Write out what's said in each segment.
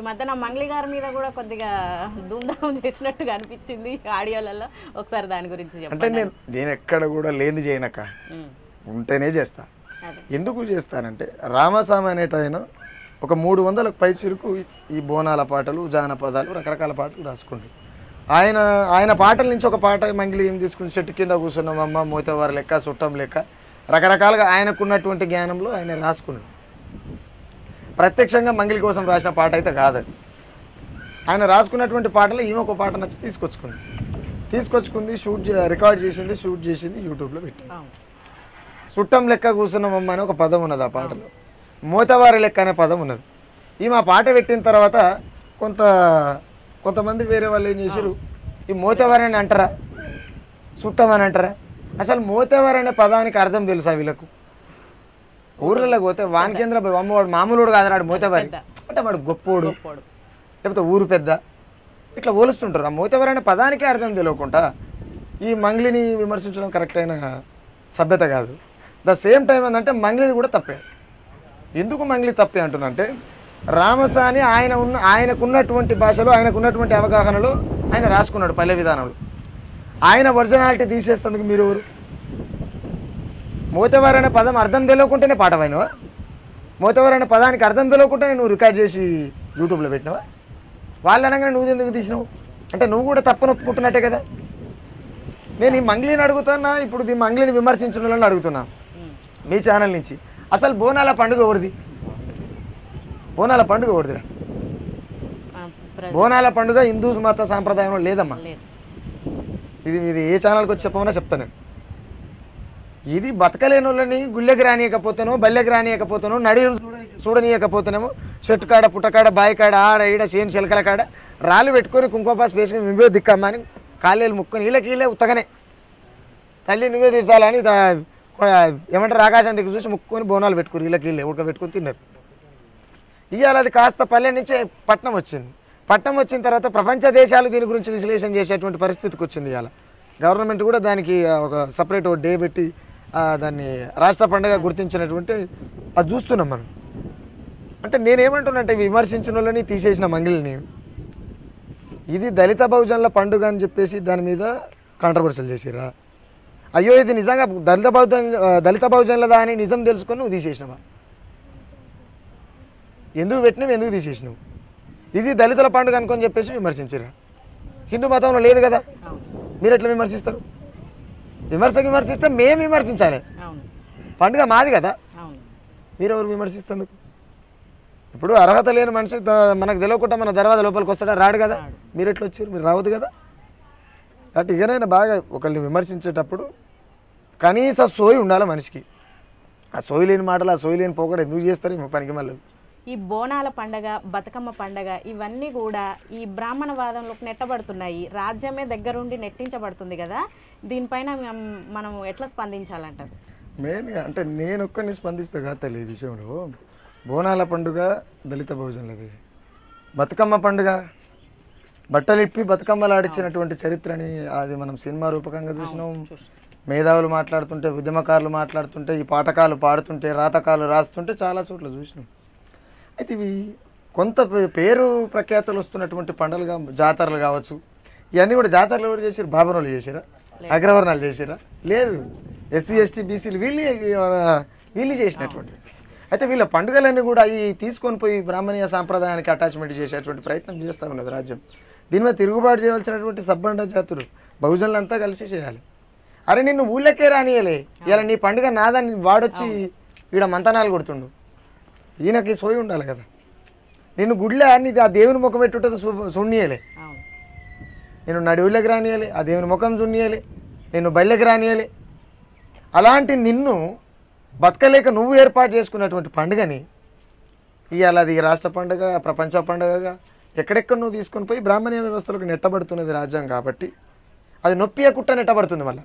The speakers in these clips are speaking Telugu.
మధ్యన మంగ్లీ గారి మీద కూడా కొద్దిగా ధూమ్ధాం చేసినట్టుగా అనిపించింది ఆడియోలలో ఒకసారి దాని గురించి అంటే చెప్పండి నేను నేను ఎక్కడ కూడా లేని చేయనక్క ఉమ్, ఉంటేనే చేస్తా అదే ఎందుకు చేస్తానంటే రామస్వామి అనేట ఆయన ఒక మూడు వందల పైచిలకు ఈ బోనాల పాటలు జానపదాలు రకరకాల పాటలు రాసుకుంటారు ఆయన ఆయన పాటల నుంచి ఒక పాట మంగిలి ఏం తీసుకుని చెట్టు కింద కూర్చున్నామమ్మ మోతేవారి లెక్క చుట్టం లెక్క రకరకాలుగా ఆయనకున్నటువంటి జ్ఞానంలో ఆయన రాసుకున్నాడు ప్రత్యక్షంగా మంగిలి కోసం రాసిన పాట అయితే కాదది ఆయన రాసుకున్నటువంటి పాటలు ఈమె ఒక పాట నచ్చి తీసుకొచ్చుకుంది తీసుకొచ్చుకుంది షూట్ చే- రికార్డ్ చేసింది షూట్ చేసింది యూట్యూబ్లో పెట్టింది అవును చుట్టం లెక్క కూర్చున్నామమ్మ అని ఒక పదం ఉన్నది ఆ పాటలో మూతవారి లెక్క అనే పదం ఉన్నది ఈమె ఆ పాట పెట్టిన తర్వాత కొంత కొంతమంది వేరే వాళ్ళు ఏం చేశారు ఈ మోతవారి అని అంటారా చుట్టం అని అంటారా అసలు మోతవారి అనే పదానికి అర్థం తెలుసా వీళ్ళకు ఊర్లలో పోతే వాని కేంద్ర అమ్మవాడు మామూలుడు కాదు వాడు మోతవారి అంటే వాడు గొప్పోడు పోడు లేకపోతే ఊరు పెద్ద ఇట్లా పోలుస్తుంటారు ఆ మోతవారి అనే పదానికే అర్థం తెలియకుండా ఈ మంగ్లిని విమర్శించడం కరెక్ట్ అయిన సభ్యత కాదు ద సేమ్ టైం ఏంటంటే మంగ్లిది కూడా తప్పే ఎందుకు మంగ్లి తప్పే అంటున్నంటే రామసాని ఆయన ఉన్న ఆయనకున్నటువంటి భాషలో ఆయనకున్నటువంటి అవగాహనలో ఆయన రాసుకున్నాడు పల్లె విధానంలో ఆయన ఒరిజినాలిటీ తీసేస్తందుకు మీరు ఎవరు మోతవారు అనే పదం అర్థం తెలియకుంటేనే పాట పోయినవా మోతవారు అనే పదానికి అర్థం తెలియకుండానే నువ్వు రికార్డ్ చేసి యూట్యూబ్లో పెట్టినవా వాళ్ళు అనగానే నువ్వు ఎందుకు తీసినావు అంటే నువ్వు కూడా తప్పని ఒప్పుకుంటున్నట్టే కదా నేను ఈ మంగ్లీని అడుగుతున్నా ఇప్పుడు ఈ మంగ్లీని విమర్శించిన వాళ్ళని అడుగుతున్నా మీ ఛానల్ నుంచి అసలు బోనాల పండుగ ఎవరిది బోనాల పండుగ ఎవరిదిరా ఆ, ప్ర- బోనాల పండుగ హిందూ మత సాంప్రదాయంలో లేదమ్మా లేదు ఇది ఇది ఏ ఛానల్కి వచ్చి చెప్పమన్నా చెప్తాను నేను ఇది బతకలేని వాళ్ళని గుళ్ళెకి రానియకపోతేనో బల్లెకి రానియకపోతేనో నడి చూడనీయకపోతేనేమో చెట్టు కాడ పుట్టకాడ బాయి కాడ ఆడ ఈడ చేను చిలకల కాడ రాళ్ళు పెట్టుకొని కుంకుమపాస్ వేసుకొని నువ్వే దిక్కమ్మా అని కాళ్ళేలు ముక్కొని వీళ్ళకి వీళ్ళే ఉత్తగనే తల్లి నువ్వే తీర్చాలని తా- ఏమంటారు ఆకాశం దిక్కు చూసి ముక్కొని బోనాలు పెట్టుకుని వీళ్ళకి వీళ్ళే ఉడకబెట్టుకొని తిన్నారు ఇవాళ అది కాస్త పల్లె నుంచి పట్నం వచ్చింది పట్నం వచ్చిన తర్వాత ప్రపంచ దేశాలు దీని గురించి విశ్లేషణ చేసేటువంటి పరిస్థితికి వచ్చింది ఇవాళ గవర్నమెంట్ కూడా దానికి ఆ, ఒక సపరేట్ డే పెట్టి ఆ, దాన్ని రాష్ట్ర పండుగ గుర్తించినటువంటి అది చూస్తున్నాం మనం అంటే నేనేమంటున్నానంటే విమర్శించిన వాళ్ళని తీసేసిన మంగిలిని ఇది దళిత బహుజనుల పండుగ అని చెప్పేసి దాని మీద కాంట్రవర్సల్ చేసిరా అయ్యో ఇది నిజంగా దళిత బహుజన దళిత బహుజనులదా అని నిజం తెలుసుకొని నువ్వు తీసేసినవా ఎందుకు పెట్టినావు ఎందుకు తీసేసినావు ఇది దళితుల పండుగ అనుకొని చెప్పేసి విమర్శించారు హిందూ మతంలో లేదు కదా అవును మీరు ఎట్లా విమర్శిస్తారు విమర్శ విమర్శిస్తే మేము విమర్శించాలి అవును పండుగ మాది కదా అవును మీరు ఎవరు విమర్శిస్తందుకు ఇప్పుడు అర్హత లేని మనిషి ద- మనకు తెలియకుండా మన దర్వాజా లోపలికి వస్తాడా రాడు కదా మీరు ఎట్లా వచ్చారు మీరు రావద్దు కదా కాబట్టి ఇకనైనా బాగా ఒకరిని విమర్శించేటప్పుడు కనీస సోయి ఉండాలి మనిషికి ఆ సోయి లేని మాటలు ఆ సోయి లేని పోకడ ఎందుకు చేస్తారు ఈ పనికి మళ్ళీ ఈ బోనాల పండగ బతుకమ్మ పండగ ఇవన్నీ కూడా ఈ బ్రాహ్మణవాదంలోకి నెట్టబడుతున్నాయి రాజ్యమే దగ్గరుండి నెట్టించబడుతుంది కదా దీనిపైన మనం- మనం ఎట్లా స్పందించాలంటారు మెయిన్గా అంటే నేను ఒక్కరిని స్పందిస్తే కాదు తల్లి ఈ విషయంలో బోనాల పండుగ దళిత భోజనలది బతుకమ్మ పండుగ బట్టలు ఇప్పి బతుకమ్మలు ఆడించినటువంటి చరిత్రని అది మనం సినిమా రూపకంగా చూసినాం మేధావులు మాట్లాడుతుంటే ఉద్యమకారులు మాట్లాడుతుంటే ఈ పాఠకాలు పాడుతుంటే రాతకాలు రాస్తుంటే చాలా చోట్ల చూసినాం అయితే ఇవి కొంత పే- పేరు ప్రఖ్యాతలు వస్తున్నటువంటి పండుగలుగా జాతరలు కావచ్చు ఇవన్నీ కూడా జాతరలు ఎవరు చేసారు బాబరోళ్ళు చేసారా అగ్రవర్ణాలు చేసారా లేదు ఎస్సీ ఎస్టీ బీసీలు వీళ్ళు వీళ్ళు చేసినటువంటి అయితే వీళ్ళ పండుగలన్నీ కూడా ఈ తీసుకొని పోయి బ్రాహ్మణీయ సాంప్రదాయానికి అటాచ్మెంట్ చేసేటువంటి ప్రయత్నం చేస్తూ ఉన్నది రాజ్యం దీని మీద తిరుగుబాటు చేయవలసినటువంటి సబ్బండ జాతులు బహుజనులంతా కలిసి చేయాలి అరే నిన్ను ఊళ్ళకే రానియలే ఇలా నీ పండుగ నాదని వాడొచ్చి ఈడ మంతనాలు కొడుతుండు ఈయనకి సోయి ఉండాలి కదా నిన్ను గుడిలో అన్ని ఆ దేవుని ముఖం పెట్టుంటుంది సున్నియలే అవును నేను నడివులకి రానియాలి ఆ దేవుని ముఖం సున్నియాలి నేను బళ్ళకి రానియాలి అలాంటి నిన్ను బతకలేక నువ్వు ఏర్పాటు చేసుకున్నటువంటి పండుగని ఇవాళ అది రాష్ట్ర పండుగ ప్రపంచ పండుగగా ఎక్కడెక్కడ నువ్వు తీసుకొని పోయి బ్రాహ్మణీయ వ్యవస్థలకు నెట్టబడుతున్నది రాజ్యం కాబట్టి అది నొప్పియకుట్ట నెట్టబడుతుంది మళ్ళీ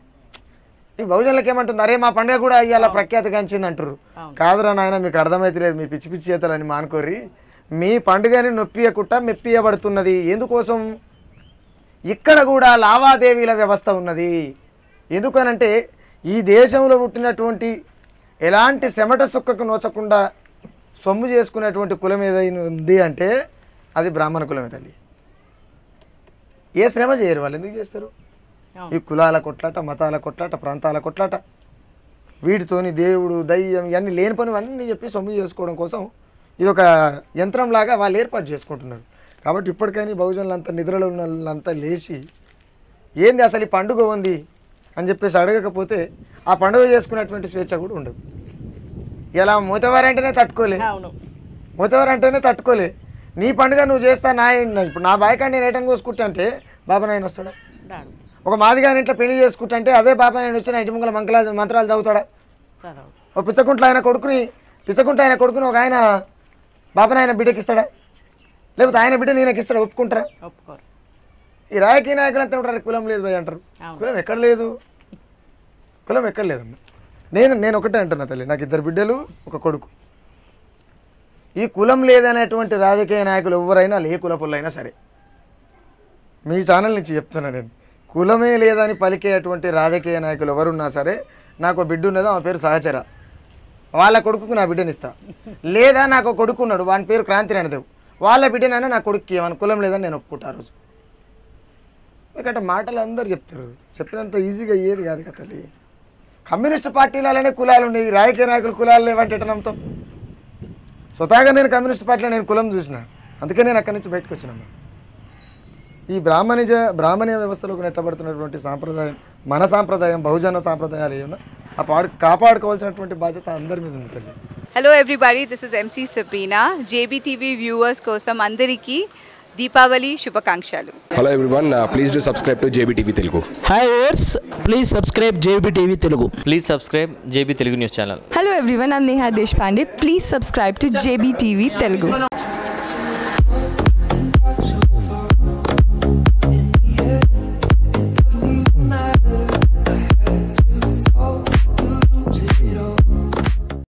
ఈ బహుజనులకు ఏమంటుంది అరే మా పండుగ కూడా ఇవాళ ప్రఖ్యాతిగాంచింది అంటారు కాదురా నాయన మీకు అర్థమైతలేదు మీ పిచ్చి పిచ్చి చేతలని మానుకోరి మీ పండుగని నొప్పియకుట్ట మెప్పియబడుతున్నది ఎందుకోసం ఇక్కడ కూడా లావాదేవీల వ్యవస్థ ఉన్నది ఎందుకనంటే ఈ దేశంలో పుట్టినటువంటి ఎలాంటి చెమట సుక్కకు నోచకుండా సొమ్ము చేసుకునేటువంటి కులం ఏదైనా ఉంది అంటే అది బ్రాహ్మణ కులమే తల్లి ఏ శ్రమ చేయరు వాళ్ళు ఎందుకు చేస్తారు అవును. ఈ కులాల కొట్లాట మతాల కొట్లాట ప్రాంతాల కొట్లాట వీటితోని దేవుడు దయ్యం ఇవన్నీ లేని పనివన్నీ చెప్పి సొమ్ము చేసుకోవడం కోసం ఇది ఒక యంత్రంలాగా వాళ్ళు ఏర్పాటు చేసుకుంటున్నారు కాబట్టి ఇప్పటికైనా ఈ బహుజనులంతా నిద్రలో ఉన్న వాళ్ళంతా లేచి ఏంది అసలు ఈ పండుగ ఉంది అని చెప్పేసి అడగకపోతే ఆ పండుగ చేసుకునేటువంటి స్వేచ్ఛ కూడా ఉండదు ఇలా మూతవారంటేనే తట్టుకోలే అవును మూతవారు అంటేనే తట్టుకోలే నీ పండుగ నువ్వు చేస్తా నా ఇప్పుడు నా బాయ్ నేను ఏటం కోసుకుంటా అంటే బాబా నాయన వస్తాడా రాడు ఒక మాదిగాని ఇంట్లో పెళ్లి చేసుకుంటా అంటే అదే బాబా నేను వచ్చిన ఇంటి ముంగల మంగళ మంత్రాలు చదువుతాడా చదవడు ఒక పిచ్చకుంట్ల ఆయన కొడుకుని పిచ్చకుంట ఆయన కొడుకుని ఒక ఆయన బాబా నాయన బిడ్డకి ఇస్తాడా లేకపోతే ఆయన బిడ్డ నేనకి ఇస్తాడా ఒప్పుకుంటారా ఒప్పుకోరు ఈ రాజకీయ నాయకులు అంతా ఉంటారు కులం లేదు భయ్ అంటారు అవును. కులం ఎక్కడ లేదు కులం ఎక్కడ లేదమ్మా నేను నేను ఒకటే అంటున్నా తల్లి నాకు ఇద్దరు బిడ్డలు ఒక కొడుకు ఈ కులం లేదనేటువంటి రాజకీయ నాయకులు ఎవరైనా లే కులపుల్లైనా సరే మీ ఛానల్ నుంచి చెప్తున్నా నేను కులమే లేదని పలికేటువంటి రాజకీయ నాయకులు ఎవరున్నా సరే నాకు ఒక బిడ్డ ఉన్నదో ఆ పేరు సహచర వాళ్ళ కొడుకుకు నా బిడ్డనిస్తా లేదా నాకు ఒక కొడుకు ఉన్నాడు వాని పేరు క్రాంతి రణదేవ్ వాళ్ళ బిడ్డనైనా నా కొడుకుకి ఏమని కులం లేదని నేను ఒప్పుకుంటా ఆ రోజు ఎందుకంటే మాటలు అందరు చెప్తారు చెప్పినంత ఈజీగా అయ్యేది కాదు కదా తల్లి కమ్యూనిస్ట్ పార్టీలలోనే కులాలు ఉన్నాయి రాజకీయ నాయకులు కులాలు లేవంటే ఎట్లా నమ్ముతాం స్వతహాగా నేను కమ్యూనిస్ట్ పార్టీలో నేను కులం చూసిన అందుకే నేను అక్కడి నుంచి బయటకు వచ్చినమ్మా ఈ బ్రాహ్మణిజ బ్రాహ్మణీయ వ్యవస్థలోకి నెట్టబడుతున్నటువంటి సాంప్రదాయం మన సాంప్రదాయం బహుజన సాంప్రదాయాలు ఏమన్నా ఆ పాడు కాపాడుకోవాల్సినటువంటి బాధ్యత అందరి మీద ఉంది తల్లి hello everybody this is MC Sabrina JBTV viewers కోసం అందరికీ దీపావళి శుభాకాంక్షలు hello everyone please do subscribe to JB Telugu hi ఓర్స్ please subscribe JB TV Telugu please subscribe JB Telugu news channel Hello everyone, I'm Neha Deshpande. Please subscribe to JBTV Telugu.